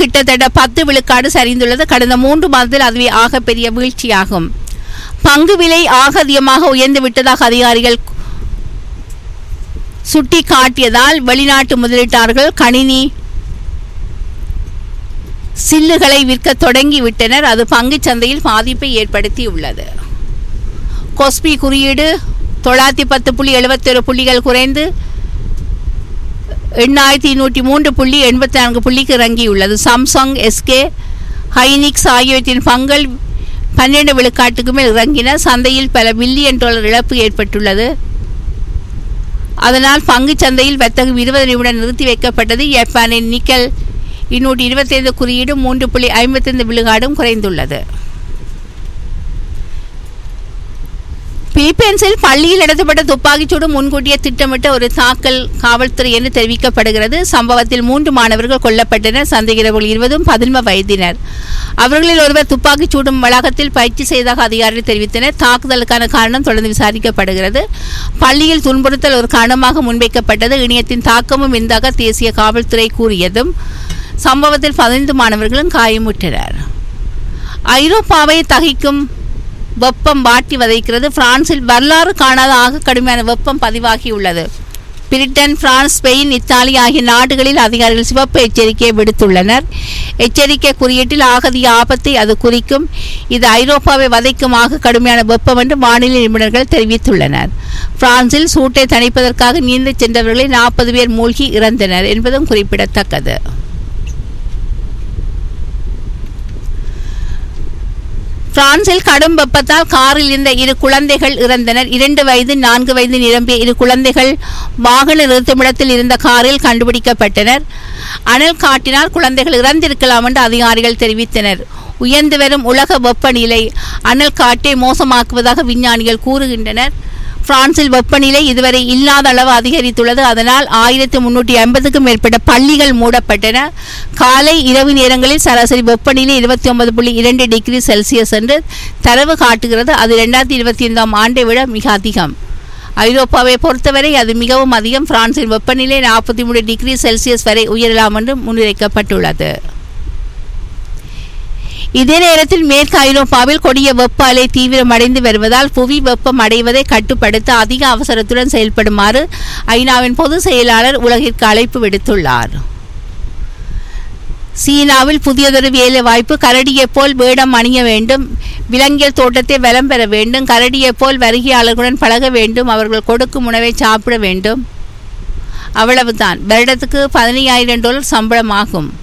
கிட்டத்தட்ட பத்து விழுக்காடு சரிந்துள்ளது கடந்த மூன்று மாதத்தில் அதுவே ஆகப்பெரிய வீழ்ச்சியாகும் பங்கு விலை ஆக அதிகமாக உயர்ந்து விட்டதாக அதிகாரிகள் சுட்டி காட்டியதால் வெளிநாட்டு முதலீட்டாளர்கள் கணினி சில்லுகளை விற்க தொடங்கிவிட்டனர் அது பங்குச் சந்தையில் பாதிப்பை ஏற்படுத்தியுள்ளது கொஸ்பி குறியீடு தொள்ளாயிரத்தி பத்து புள்ளி எழுபத்தொரு புள்ளிகள் குறைந்து எண்ணாயிரத்தி நூற்றி மூன்று புள்ளி எண்பத்தி நான்கு புள்ளிக்கு இறங்கியுள்ளது சாம்சங் எஸ்கே ஹைனிக்ஸ் ஆகியவற்றின் பங்கள் பன்னெண்டு விழுக்காட்டுக்கு மேல் இறங்கின சந்தையில் பல பில்லியன் டாலர் இழப்பு ஏற்பட்டுள்ளது அதனால் பங்குச் சந்தையில் வர்த்தகம் இருபது நிமிடம் நிறுத்தி வைக்கப்பட்டது ஜப்பானின் நிக்கல் இன்னூற்றி இருபத்தைந்து குறியீடு மூன்று புள்ளி ஐம்பத்தைந்து விழுக்காடும் குறைந்துள்ளது பிலிப்பைன்ஸில் பள்ளியில் நடத்தப்பட்ட துப்பாக்கிச்சூடு முன்கூட்டியே திட்டமிட்ட ஒரு தாக்கல் காவல்துறை என்று தெரிவிக்கப்படுகிறது சம்பவத்தில் மூன்று மாணவர்கள் கொல்லப்பட்டனர் சந்தேகிரவர்கள் இருவதும் பதின்ம வயதினர் அவர்களில் ஒருவர் துப்பாக்கிச் சூடும் வளாகத்தில் பயிற்சி செய்ததாக அதிகாரிகள் தெரிவித்தனர் தாக்குதலுக்கான காரணம் தொடர்ந்து விசாரிக்கப்படுகிறது பள்ளியில் துன்புறுத்தல் ஒரு காரணமாக முன்வைக்கப்பட்டது இணையத்தின் தாக்கமும் இருந்ததாக தேசிய காவல்துறை கூறியதும் சம்பவத்தில் பதினைந்து மாணவர்களும் காயமுற்றனர் ஐரோப்பாவை தகிக்கும் வெப்பம் வாட்டி வதைக்கிறது பிரான்சில் வரலாறு காணாத ஆக கடுமையான வெப்பம் பதிவாகியுள்ளது பிரிட்டன் பிரான்ஸ் ஸ்பெயின் இத்தாலி ஆகிய நாடுகளில் அதிகாரிகள் சிவப்பு எச்சரிக்கையை விடுத்துள்ளனர் எச்சரிக்கை குறியீட்டில் ஆகதிய ஆபத்தை அது குறிக்கும் இது ஐரோப்பாவை வதைக்கும் ஆக கடுமையான வெப்பம் என்று வானிலை நிபுணர்கள் தெரிவித்துள்ளனர் பிரான்சில் சூட்டை தணிப்பதற்காக நீந்தச் சென்றவர்களில் நாற்பது பேர் மூழ்கி இறந்தனர் என்பதும் குறிப்பிடத்தக்கது பிரான்சில் கடும் வெப்பத்தால் காரில் இருந்த இரு குழந்தைகள் இறந்தனர் இரண்டு வயது நான்கு வயது நிரம்பிய இரு குழந்தைகள் வாகன நிறுத்துமிடத்தில் இருந்த காரில் கண்டுபிடிக்கப்பட்டனர் அனல் காட்டினால் குழந்தைகள் இறந்திருக்கலாம் என்று அதிகாரிகள் தெரிவித்தனர் உயர்ந்து வரும் உலக வெப்பநிலை அனல் காட்டை மோசமாக்குவதாக விஞ்ஞானிகள் கூறுகின்றனர் பிரான்சில் வெப்பநிலை இதுவரை இல்லாத அளவு அதிகரித்துள்ளது அதனால் ஆயிரத்தி முன்னூற்றி ஐம்பதுக்கும் மேற்பட்ட பள்ளிகள் மூடப்பட்டன காலை இரவு நேரங்களில் சராசரி வெப்பநிலை இருபத்தி ஒன்பது புள்ளி இரண்டு டிகிரி செல்சியஸ் என்று தரவு காட்டுகிறது அது ரெண்டாயிரத்தி இருபத்தி ஐந்தாம் ஆண்டை விட மிக அதிகம் ஐரோப்பாவை பொறுத்தவரை அது மிகவும் அதிகம் பிரான்சின் வெப்பநிலை நாற்பத்தி மூணு டிகிரி செல்சியஸ் வரை உயரலாம் என்று முன்னிறைக்கப்பட்டுள்ளது இதே நேரத்தில் மேற்கு ஐரோப்பாவில் கொடிய வெப்ப அலை தீவிரமடைந்து வருவதால் புவி வெப்பம் அடைவதை கட்டுப்படுத்த அதிக அவசரத்துடன் செயல்படுமாறு ஐநாவின் பொதுச் செயலாளர் உலகிற்கு அழைப்பு விடுத்துள்ளார் சீனாவில் புதியதொரு வேலை வாய்ப்பு கரடியைப் போல் வேடம் அணிய வேண்டும் விலங்கியல் தோட்டத்தை வலம் பெற வேண்டும் கரடியைப் போல் வருகையாளர்களுடன் பழக வேண்டும் அவர்கள் கொடுக்கும் உணவை சாப்பிட வேண்டும் அவ்வளவுதான் வருடத்துக்கு பதினையாயிரம் டாலர் சம்பளம் ஆகும்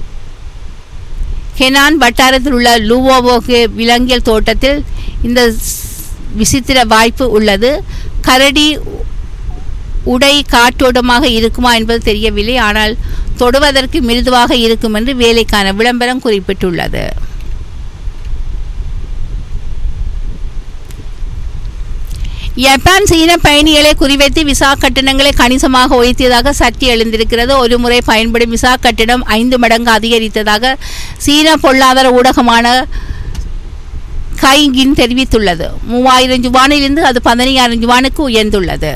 ஹெனான் வட்டாரத்தில் உள்ள லூவோவோகே விலங்கியல் தோட்டத்தில் இந்த விசித்திர வாய்ப்பு உள்ளது கரடி உடை காற்றோட்டமாக இருக்குமா என்பது தெரியவில்லை ஆனால் தொடுவதற்கு மிருதுவாக இருக்கும் என்று வேலைக்கான விளம்பரம் குறிப்பிட்டுள்ளது ஜப்பான் சீன பயணிகளை குறிவைத்து விசா கட்டணங்களை கணிசமாக உயர்த்தியதாக சர்ச்சை எழுந்திருக்கிறது ஒரு முறை பயன்படும் விசா கட்டணம் ஐந்து மடங்கு அதிகரித்ததாக சீன பொருளாதார ஊடகமான கைகின் தெரிவித்துள்ளது மூவாயிரம் ஜுவானிலிருந்து அது பதினையாயிரம் ஜுவானுக்கு உயர்ந்துள்ளது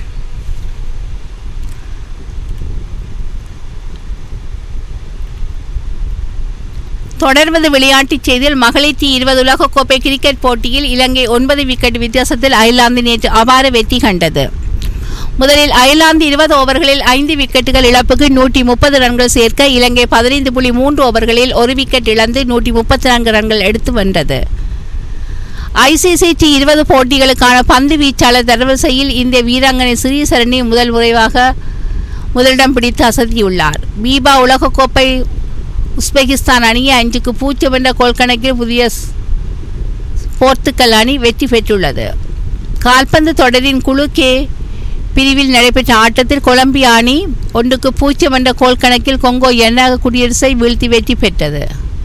தொடர்வது விளையாட்டுச் செய்தியில் மகளிர் டி இருபது உலகக்கோப்பை கிரிக்கெட் போட்டியில் இலங்கை ஒன்பது விக்கெட் வித்தியாசத்தில் அயர்லாந்து நேற்று அபார வெற்றி கண்டது முதலில் அயர்லாந்து இருபது ஓவர்களில் ஐந்து விக்கெட்டுகள் இழப்புக்கு நூற்றி முப்பது ரன்கள் சேர்க்க இலங்கை பதினைந்து புள்ளி மூன்று ஓவர்களில் ஒரு விக்கெட் இழந்து நூற்றி முப்பத்தி நான்கு ரன்கள் எடுத்து வென்றது ஐசிசி டி இருபது போட்டிகளுக்கான பந்து வீச்சாளர் தரவரிசையில் இந்திய வீராங்கனை ஸ்ரீசரணி முதல் முறைவாக முதலிடம் பிடித்து அசத்தியுள்ளார் பீபா உலகக்கோப்பை உஸ்பெகிஸ்தான் அணியை அஞ்சுக்கு பூஜ்ஜியம் என்ற கோல் கணக்கில் புதிய ஸ்- போர்த்துக்கல் அணி வெற்றி பெற்றுள்ளது கால்பந்து தொடரின் குழு கே பிரிவில் நடைபெற்ற ஆட்டத்தில் கொலம்பியா அணி ஒன்றுக்கு பூஜ்ஜியம் என்ற கோல் கணக்கில் கொங்கோ எண்ணாக குடியரசை வீழ்த்தி வெற்றி பெற்றது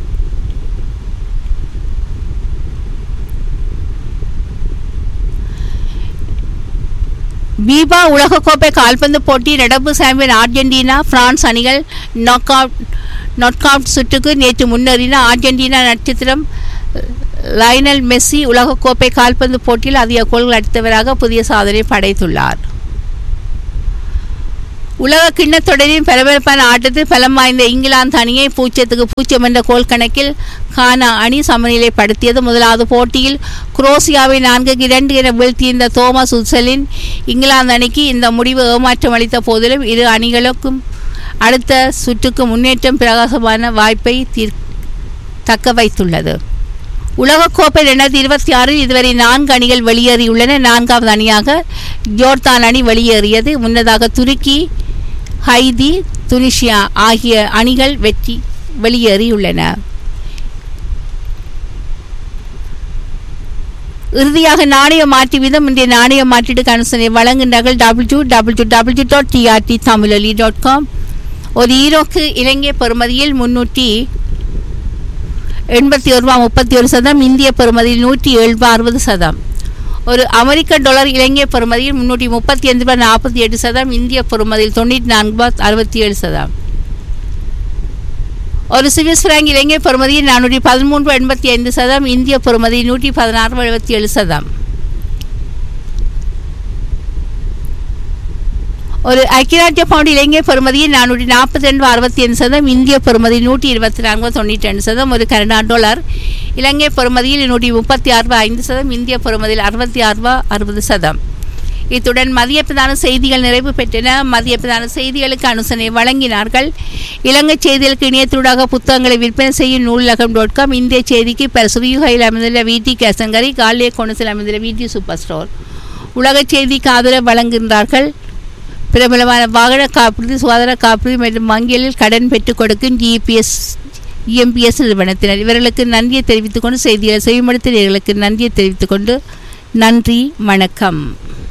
பீபா உலகக்கோப்பை கால்பந்து போட்டி நடப்பு சாம்பியன் அர்ஜென்டினா பிரான்ஸ் அணிகள் நாக் அவுட் நாக் அவுட் சுற்றுக்கு நேற்று முன்னேறின அர்ஜென்டினா நட்சத்திரம் லைனல் மெஸ்ஸி உலகக்கோப்பை கால்பந்து போட்டியில் அதிக கோல்கள் அடித்தவராக புதிய சாதனை படைத்துள்ளார் உலக கிண்ணத் தொடரின் பரபரப்பான ஆட்டத்தில் பலம் வாய்ந்த இங்கிலாந்து அணியை பூஜ்ஜியத்துக்கு பூஜ்ஜியம் என்ற கோல் கணக்கில் கானா அணி சமநிலைப்படுத்தியது முதலாவது போட்டியில் குரோசியாவை நான்குக்கு இரண்டு என வீழ்த்தியிருந்த தோமஸ் உசலின் இங்கிலாந்து அணிக்கு இந்த முடிவு ஏமாற்றம் அளித்த போதிலும் இரு அணிகளுக்கும் அடுத்த சுற்றுக்கு முன்னேற்றம் பிரகாசமான வாய்ப்பை தீர் தக்க வைத்துள்ளது உலகக்கோப்பை ரெண்டாயிரத்தி இருபத்தி ஆறில் இதுவரை நான்கு அணிகள் வெளியேறியுள்ளன நான்காவது அணியாக ஜோர்தான் அணி வெளியேறியது முன்னதாக துருக்கி ஹைதி துனிஷியா ஆகிய அணிகள் வெற்றி வெளியேறியுள்ளன இறுதியாக நாணய மாற்று வீதம் இன்றைய நாணய மாற்றீடு கனுசனை வழங்குகின்றார்கள் W W W dot TRT Tamiloli dot com ஒரு ஈரோக்கு இலங்கை பெறுமதியில் முன்னூற்றி எண்பத்தி ஒரு ரூபா முப்பத்தி ஒரு சதம் இந்திய பெறுமதியில் நூற்றி ஏழு ரூபா அறுபது சதம் ஒரு அமெரிக்க டாலர் இலங்கை பெறுமதியில் முன்னூற்றி முப்பத்தி அஞ்சு ரூபா நாற்பத்தி எட்டு சதம் இந்திய பெறுமதியில் தொண்ணூற்றி நான்கு ரூபா அறுபத்தி ஏழு சதம் ஒரு சுவிஸ் பிராங்க் இலங்கை பெறுமதியில் நானூற்றி பதிமூன்று எண்பத்தி ஐந்து சதம் இந்திய பெறுமதியில் நூற்றி பதினாறு எழுபத்தி ஏழு சதம் ஒரு ஐக்கியராஜ்ய பவுண்ட் இலங்கை பெறுமதியில் நானூற்றி நாற்பத்தி ரெண்டு அறுபத்தி ஐந்து சதம் இந்திய பெறுமதி நூற்றி இருபத்தி நான்கு தொண்ணூற்றி ரெண்டு சதம் ஒரு கனடா டாலர் இலங்கை பெறுமதியில் நூற்றி முப்பத்தி ஆறு ரூபாய் ஐந்து சதம் இந்திய பெறுமதியில் அறுபத்தி ஆறு ரூபாய் அறுபது சதம் இத்துடன் மதிய பிரதான செய்திகள் நிறைவு பெற்றன மதிய பிரதான செய்திகளுக்கு அனுசரணை வழங்கினார்கள் இலங்கை செய்திகளுக்கு இணையத்தூடாக புத்தகங்களை விற்பனை செய்யும் நூலகம் டாட் காம் இந்திய செய்திக்கு பெருசுவியுகையில் அமைந்துள்ள விடி கேசங்கரி காலிய கோணத்தில் அமைந்துள்ள விடி சூப்பர் ஸ்டோர் உலக செய்திக்கு ஆதரவு வழங்குகின்றார்கள் பிரபலமான வாகன காப்பீடு சுகாதார காப்பீடு மற்றும் வங்கிகளில் கடன் பெற்றுக் கொடுக்கும் ஜிபிஎஸ் இஎம்பிஎஸ் நிறுவனத்தினர் இவர்களுக்கு நன்றியை தெரிவித்துக் கொண்டு செய்திகளை செவிமடுத்த இவர்களுக்கு நன்றியை தெரிவித்துக் கொண்டு நன்றி வணக்கம்